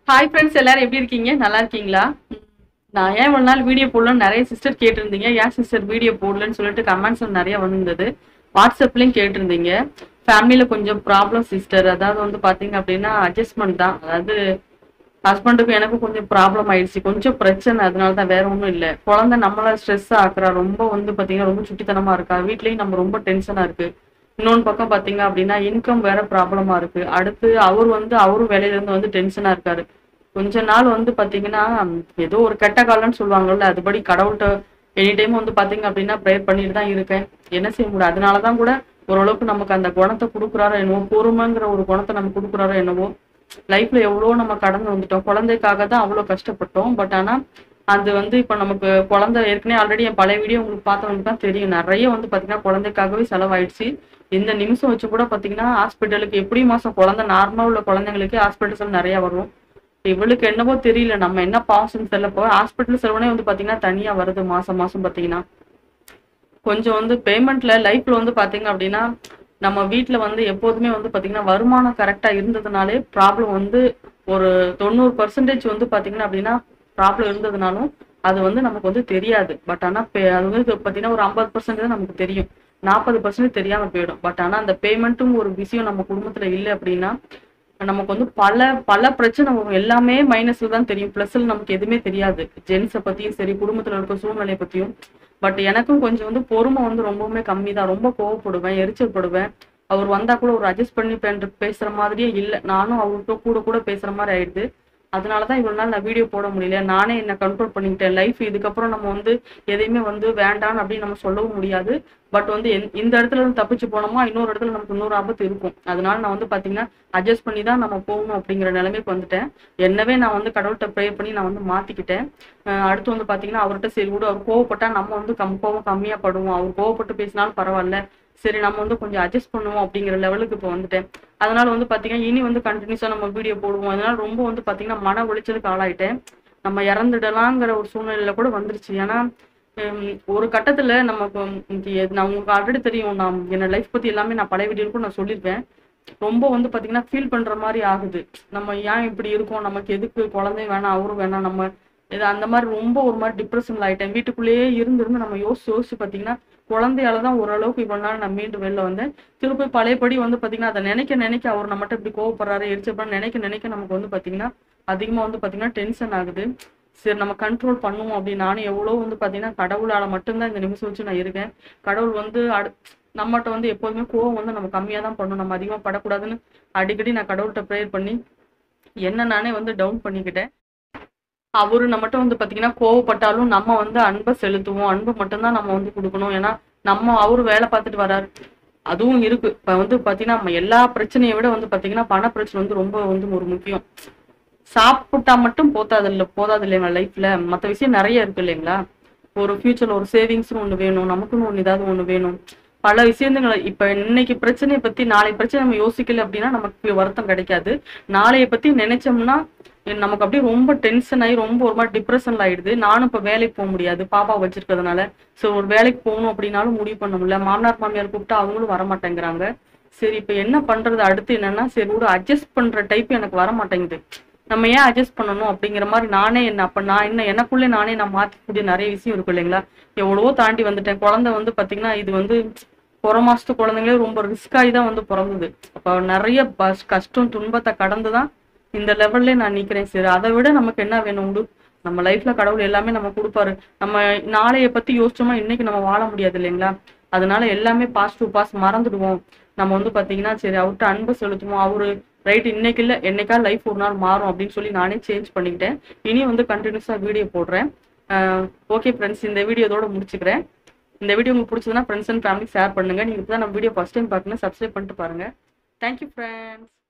hi friends எல்லாரும் எப்படி இருக்கீங்க நல்லா இருக்கீங்களா ம், நான் ஏன் ஒரு நாள் வீடியோ போடலன்னு நிறைய சிஸ்டர் கேட்டிருந்தீங்க ஏன் சிஸ்டர் வீடியோ போடலன்னு சொல்லிட்டு கமெண்ட்ஸ் நிறைய வந்திருந்தது வாட்ஸ்அப்லயும் கேட்டிருந்தீங்க ஃபேமிலியில கொஞ்சம் ப்ராப்ளம் சிஸ்டர் அதாவது வந்து பாத்தீங்க அப்படின்னா அட்ஜஸ்ட்மெண்ட் தான் அதாவது ஹஸ்பண்டுக்கும் எனக்கும் கொஞ்சம் ப்ராப்ளம் ஆயிடுச்சு கொஞ்சம் பிரச்சனை அதனால தான் வேற ஒன்றும் இல்லை குழந்தை நம்மள ஸ்ட்ரெஸ் ஆக்குறா ரொம்ப வந்து பாத்தீங்கன்னா ரொம்ப சுட்டித்தனமா இருக்கா வீட்லயும் நம்ம ரொம்ப டென்ஷனா இருக்கு இன்னொன்று பக்கம் பாத்தீங்க அப்படின்னா இன்கம் வேற ப்ராப்ளமா இருக்கு அடுத்து அவர் வந்து அவரும் வேலையில இருந்து வந்து டென்ஷனா இருக்காரு கொஞ்ச நாள் வந்து பாத்தீங்கன்னா ம், ஏதோ ஒரு கெட்ட காலம்னு சொல்லுவாங்கல்ல அதுபடி கடவுள்கிட்ட எனி டைம் வந்து பாத்தீங்க அப்படின்னா ப்ரேயர் பண்ணிட்டு தான் இருக்கேன் என்ன செய்ய முடியும் அதனாலதான் கூட ஓரளவுக்கு நமக்கு அந்த குணத்தை கொடுக்குறாரோ என்னவோ பொறுமைங்கிற ஒரு குணத்தை நம்ம கொடுக்குறாரோ என்னவோ லைஃப்ல எவ்வளோ நம்ம கடந்து வந்துட்டோம் குழந்தைக்காக தான் அவ்வளோ கஷ்டப்பட்டோம் பட் ஆனா அது வந்து இப்போ நமக்கு குழந்தை ஏற்கனவே ஆல்ரெடி என் பழைய வீடியோ உங்களுக்கு பார்த்தவங்களுக்கு தான் தெரியும் நிறைய வந்து பாத்தீங்கன்னா குழந்தைக்காகவே செலவாயிடுச்சு இந்த நிமிஷம் வச்சு கூட பாத்தீங்கன்னா ஹாஸ்பிட்டலுக்கு எப்படி மாசம் குழந்தை நார்மலா உள்ள குழந்தைங்களுக்கு ஹாஸ்பிட்டல்ஸ் நிறைய வரும் இவளுக்கு என்னவோ தெரியல நம்ம என்ன பாவம் தெரியல போ ஹாஸ்பிட்டல் செலவுனே வந்து பாத்தீங்கன்னா தனியா வருது மாசம் மாசம் பாத்தீங்கன்னா கொஞ்சம் வந்து பேமெண்ட்ல லைஃப்ல வந்து பாத்தீங்க அப்படின்னா நம்ம வீட்ல வந்து எப்போதுமே வந்து பாத்தீங்கன்னா வருமானம் கரெக்டா இருந்ததுனாலே ப்ராப்ளம் வந்து ஒரு தொண்ணூறு பர்சன்டேஜ் வந்து பாத்தீங்கன்னா அப்படின்னா ப்ராப்ளம் இருந்ததுனாலும் அது வந்து நமக்கு வந்து தெரியாது பட் ஆனா பே- அது வந்து பாத்தீங்கன்னா ஒரு ஐம்பது பர்சன்ட் நமக்கு தெரியும் நாற்பது பர்சன்ட் தெரியாம போயிடும் பட் ஆனா அந்த பேமெண்ட்டும் ஒரு விஷயம் நம்ம குடும்பத்துல இல்லை அப்படின்னா நமக்கு வந்து பல பல பிரச்சனை வரும் எல்லாமே மைனஸ்ல தான் தெரியும் பிளஸ்ல நமக்கு எதுவுமே தெரியாது ஜென்ஸை பத்தியும் சரி குடும்பத்துல இருக்க சூழ்நிலையை பத்தியும் பட் எனக்கும் கொஞ்சம் வந்து பொறுமை வந்து ரொம்பவுமே கம்மி தான் ரொம்ப கோவப்படுவேன் எரிச்சல் படுவேன் அவர் வந்தா கூட ஒரு அட்ஜஸ்ட் பண்ணி பேண்ட- பேசுற மாதிரியே இல்லை நானும் அவர்கிட்ட கூட கூட பேசுற மாதிரி ஆயிடுது அதனாலதான் இவ்வளவு நாள் நான் வீடியோ போட முடியல நானே என்ன கண்ட்ரோல் பண்ணிக்கிட்டேன் லைஃப் இதுக்கப்புறம் நம்ம வந்து எதையுமே வந்து வேண்டாம் அப்படின்னு நம்ம சொல்லவும் முடியாது பட் வந்து எந்த- இந்த இடத்துல இருந்து தப்பிச்சு போனோமா இன்னொரு இடத்துல நமக்கு இன்னொரு ஆபத்து இருக்கும் அதனால நான் வந்து பாத்தீங்கன்னா அட்ஜஸ்ட் பண்ணி தான் நம்ம போகணும் அப்படிங்கிற நிலைமைக்கு வந்துட்டேன் என்னவே நான் வந்து கடவுள்கிட்ட ப்ரே பண்ணி நான் வந்து மாத்திக்கிட்டேன் அஹ் அடுத்து வந்து பாத்தீங்கன்னா அவர்கிட்ட சரி விடு அவர் கோவப்பட்டா நம்ம வந்து கம் கோவம் கம்மியா படுவோம் அவர் கோவப்பட்டு பேசினாலும் பரவாயில்ல சரி நம்ம வந்து கொஞ்சம் அட்ஜஸ்ட் பண்ணுவோம் அப்படிங்கிற லெவலுக்கு இப்போ வந்துட்டேன் அதனால வந்து பாத்தீங்கன்னா இனி வந்து கண்டினியூஸா நம்ம வீடியோ போடுவோம் அதனால ரொம்ப வந்து பாத்தீங்கன்னா மன உளைச்சலுக்கு ஆளாயிட்டேன் நம்ம இறந்துடலாங்கிற ஒரு சூழ்நிலையில கூட வந்துருச்சு ஏன்னா ஹம், ஒரு கட்டத்துல நமக்கு இந்த எது- நான் உங்களுக்கு ஆல்ரெடி தெரியும் நான் என்ன லைஃப் பத்தி எல்லாமே நான் பழைய வீடியோக்கும் நான் சொல்லியிருப்பேன் ரொம்ப வந்து பாத்தீங்கன்னா ஃபீல் பண்ற மாதிரி ஆகுது நம்ம ஏன் இப்படி இருக்கோம் நமக்கு எதுக்கு குழந்தையும் வேணாம் அவரும் வேணாம் நம்ம இது அந்த மாதிரி ரொம்ப ஒரு மாதிரி டிப்ரெஷன்ல ஆயிட்டேன் வீட்டுக்குள்ளேயே இருந்து இருந்து நம்ம யோசிச்சு யோசிச்சு பாத்தீங்கன்னா குழந்தையால தான் ஓரளவுக்கு இவ்வளவு நாள் நான் மீண்டு வெளில வந்தேன் திருப்பி பழையபடி வந்து பாத்தீங்கன்னா அதை நினைக்க நினைக்க அவர் நம்மகிட்ட இப்படி கோவப்படுறாரு எரிச்சப்படுறாரு நினைக்க நினைக்க நமக்கு வந்து பாத்தீங்கன்னா அதிகமா வந்து பாத்தீங்கன்னா டென்ஷன் ஆகுது சரி நம்ம கண்ட்ரோல் பண்ணுவோம் அப்படின்னு நானும் எவ்வளோ வந்து பாத்தீங்கன்னா கடவுளால மட்டும்தான் இந்த நிமிஷம் வச்சு நான் இருக்கேன் கடவுள் வந்து அடு நம்மகிட்ட வந்து எப்போதுமே கோவம் வந்து நம்ம கம்மியா தான் பண்ணணும் நம்ம அதிகமா படக்கூடாதுன்னு அடிக்கடி நான் கடவுள்கிட்ட ப்ரேயர் பண்ணி என்ன நானே வந்து டவுன் பண்ணிக்கிட்டேன் அவரு நம்மகிட்ட வந்து பாத்தீங்கன்னா கோவப்பட்டாலும் நம்ம வந்து அன்பை செலுத்துவோம் அன்பு மட்டும்தான் நம்ம வந்து கொடுக்கணும் ஏன்னா நம்ம அவரு வேலை பார்த்துட்டு வராரு அதுவும் இருக்கு இப்ப வந்து பாத்தீங்கன்னா நம்ம எல்லா பிரச்சனையை விட வந்து பாத்தீங்கன்னா பண பிரச்சனை வந்து ரொம்ப வந்து ஒரு முக்கியம் சாப்பிட்டா மட்டும் போதாது இல்ல போதாது இல்லைங்களா லைஃப்ல மத்த விஷயம் நிறைய இருக்கு இல்லைங்களா ஒரு ஃபியூச்சர்ல ஒரு சேவிங்ஸ்னு ஒண்ணு வேணும் நமக்குன்னு ஒண்ணு ஏதாவது ஒண்ணு வேணும் பல விஷயங்களை இப்ப இன்னைக்கு பிரச்சனையை பத்தி நாளை பிரச்சனை நம்ம யோசிக்கல அப்படின்னா நமக்கு வருத்தம் கிடைக்காது நாளைய பத்தி நினைச்சோம்னா நமக்கு அப்படியே ரொம்ப டென்ஷன் ஆகி ரொம்ப ஒரு மாதிரி டிப்ரெஷன்ல ஆயிடுது நானும் இப்ப வேலைக்கு போக முடியாது பாப்பா வச்சிருக்கிறதுனால சோ ஒரு வேலைக்கு போகணும் அப்படின்னாலும் முடிவு பண்ண முடியல மாமனார் மாமியார் கூப்பிட்டா அவங்களும் வர மாட்டேங்கிறாங்க சரி இப்ப என்ன பண்றது அடுத்து என்னன்னா சரி ஒரு அட்ஜஸ்ட் பண்ற டைப் எனக்கு வர மாட்டேங்குது நம்ம ஏன் அட்ஜஸ்ட் பண்ணணும் அப்படிங்கிற மாதிரி நானே என்ன அப்ப நான் என்ன எனக்குள்ளே நானே நான் மாத்திக்கூடிய நிறைய விஷயம் இருக்கு இல்லைங்களா எவ்வளவோ தாண்டி வந்துட்டேன் குழந்தை வந்து பாத்தீங்கன்னா இது வந்து புற மாசத்து குழந்தைங்களே ரொம்ப ரிஸ்க் ஆகி தான் வந்து பிறந்தது அப்ப நிறைய பஸ் கஷ்டம் துன்பத்தை கடந்து தான் இந்த லெவல்ல நான் நிக்கிறேன் சரி அதை விட நமக்கு என்ன வேணும் உண்டு நம்ம லைஃப்ல கடவுள் எல்லாமே நம்ம கொடுப்பாரு நம்ம நாளைய பத்தி யோசிச்சோமா இன்னைக்கு நம்ம வாழ முடியாது இல்லைங்களா அதனால எல்லாமே பாஸ் டு பாஸ் மறந்துடுவோம் நம்ம வந்து பாத்தீங்கன்னா சரி அவர்கிட்ட அன்பு செலுத்துவோம் அவரு ரைட் இன்னைக்கு இல்ல என்னைக்கா லைஃப் ஒரு நாள் மாறும் அப்படின்னு சொல்லி நானே சேஞ்ச் பண்ணிக்கிட்டேன் இனி வந்து கண்டினியூஸா வீடியோ போடுறேன் ஓகே ஃப்ரெண்ட்ஸ் இந்த வீடியோ இதோட முடிச்சுக்கிறேன் இந்த வீடியோ உங்களுக்கு பிடிச்சதுன்னா ஃப்ரெண்ட்ஸ் அண்ட் ஃபேமிலி ஷேர் பண்ணுங்க நீங்க இப்பதான் நம்ம வீடியோ ஃபர்ஸ்ட் டைம் பார்க்கணும் சப்ஸ்கிரைப் பண்ணிட்டு பாருங்க தேங்க்யூ ஃப்ரெண்ட்ஸ்